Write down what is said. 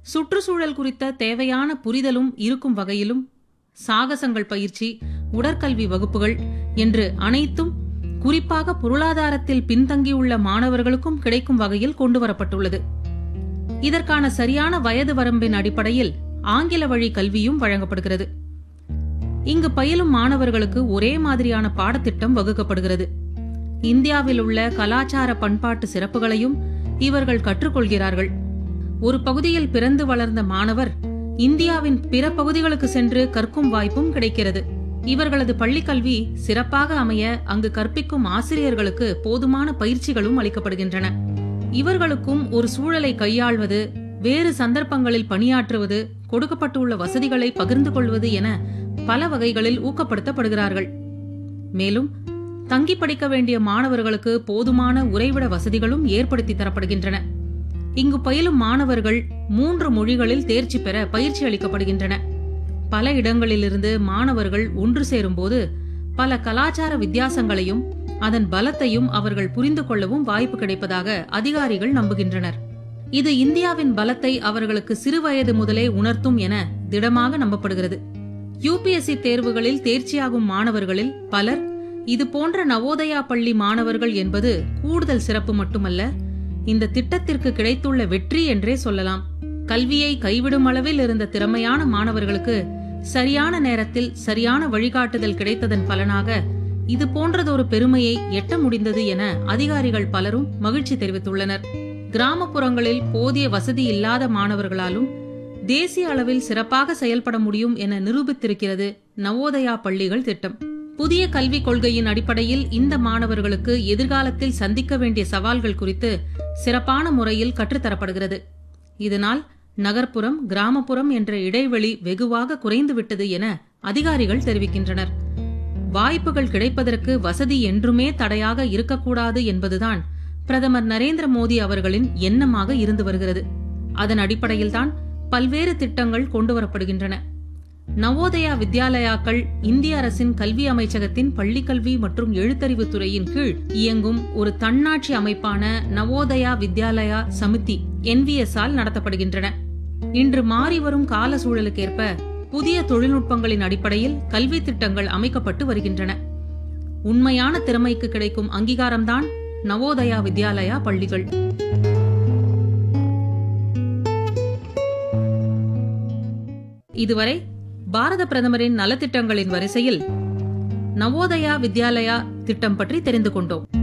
சுற்றுச்சூழல் குறித்த தேவையான புரிதலும் இருக்கும் வகையிலும் சாகசங்கள் பயிற்சி உடற்கல்வி வகுப்புகள் என்று அனைத்தும் குறிப்பாக பொருளாதாரத்தில் பின்தங்கியுள்ள மாணவர்களுக்கும் கிடைக்கும் வகையில் கொண்டுவரப்பட்டுள்ளது இதற்கான சரியான வயது வரம்பின் அடிப்படையில் ஆங்கில வழி கல்வியும் வழங்கப்படுகிறது இங்கு பயிலும் மாணவர்களுக்கு ஒரே மாதிரியான பாடத்திட்டம் வகுக்கப்படுகிறது இந்தியாவில் உள்ள கலாச்சார பண்பாட்டு சிறப்புகளையும் இவர்கள் கற்றுக்கொள்கிறார்கள் ஒரு பகுதியில் பிறந்து வளர்ந்த மாணவர் இந்தியாவின் பிற பகுதிகளுக்கு சென்று கற்கும் வாய்ப்பும் கிடைக்கிறது இவர்களது பள்ளிக்கல்வி சிறப்பாக அமைய அங்கு கற்பிக்கும் ஆசிரியர்களுக்கு போதுமான பயிற்சிகளும் அளிக்கப்படுகின்றன இவர்களுக்கும் ஒரு சூழலை கையாள்வது வேறு சந்தர்ப்பங்களில் பணியாற்றுவது கொடுக்கப்பட்டுள்ள வசதிகளை பகிர்ந்து கொள்வது என பல வகைகளில் ஊக்கப்படுத்தப்படுகிறார்கள் மேலும் தங்கி படிக்க வேண்டிய மாணவர்களுக்கு போதுமான உறைவிட வசதிகளும் ஏற்படுத்தி தரப்படுகின்றன இங்கு பயிலும் மாணவர்கள் மூன்று மொழிகளில் தேர்ச்சி பெற பயிற்சி அளிக்கப்படுகின்றன பல இடங்களிலிருந்து மாணவர்கள் ஒன்று சேரும்போது பல கலாச்சார வித்தியாசங்களையும் அதன் பலத்தையும் அவர்கள் புரிந்து கொள்ளவும் வாய்ப்பு கிடைப்பதாக அதிகாரிகள் நம்புகின்றனர் இது இந்தியாவின் பலத்தை அவர்களுக்கு சிறுவயது முதலே உணர்த்தும் என திடமாக நம்பப்படுகிறது யுபிஎஸ்சி தேர்வுகளில் தேர்ச்சியாகும் மாணவர்களில் பலர் இது போன்ற நவோதயா பள்ளி மாணவர்கள் என்பது கூடுதல் சிறப்பு மட்டுமல்ல இந்த திட்டத்திற்கு கிடைத்துள்ள வெற்றி என்றே சொல்லலாம் கல்வியை கைவிடும் அளவில் இருந்த திறமையான மாணவர்களுக்கு சரியான நேரத்தில் சரியான வழிகாட்டுதல் கிடைத்ததன் பலனாக இது போன்றதொரு பெருமையை எட்ட முடிந்தது என அதிகாரிகள் பலரும் மகிழ்ச்சி தெரிவித்துள்ளனர் கிராமப்புறங்களில் போதிய வசதி இல்லாத மாணவர்களாலும் தேசிய அளவில் சிறப்பாக செயல்பட முடியும் என நிரூபித்திருக்கிறது நவோதயா பள்ளிகள் திட்டம் புதிய கல்விக் கொள்கையின் அடிப்படையில் இந்த மாணவர்களுக்கு எதிர்காலத்தில் சந்திக்க வேண்டிய சவால்கள் குறித்து சிறப்பான முறையில் கற்றுத்தரப்படுகிறது இதனால் நகர்ப்புறம் கிராமப்புறம் என்ற இடைவெளி வெகுவாக குறைந்துவிட்டது என அதிகாரிகள் தெரிவிக்கின்றனர் வாய்ப்புகள் கிடைப்பதற்கு வசதி என்றுமே தடையாக இருக்கக்கூடாது என்பதுதான் பிரதமர் நரேந்திர மோடி அவர்களின் எண்ணமாக இருந்து வருகிறது அதன் அடிப்படையில்தான் பல்வேறு திட்டங்கள் கொண்டுவரப்படுகின்றன நவோதயா வித்யாலயாக்கள் இந்திய அரசின் கல்வி அமைச்சகத்தின் பள்ளிக்கல்வி மற்றும் எழுத்தறிவு துறையின் கீழ் இயங்கும் ஒரு தன்னாட்சி அமைப்பான நவோதயா வித்யாலயா சமிதி என்பிஎஸ் ஆல் நடத்தப்படுகின்றன இன்று மாறி வரும் கால சூழலுக்கேற்ப புதிய தொழில்நுட்பங்களின் அடிப்படையில் கல்வி திட்டங்கள் அமைக்கப்பட்டு வருகின்றன உண்மையான திறமைக்கு கிடைக்கும் அங்கீகாரம்தான் நவோதயா வித்யாலயா பள்ளிகள் இதுவரை பாரத பிரதமரின் நலத்திட்டங்களின் வரிசையில் நவோதயா வித்யாலயா திட்டம் பற்றி தெரிந்து கொண்டோம்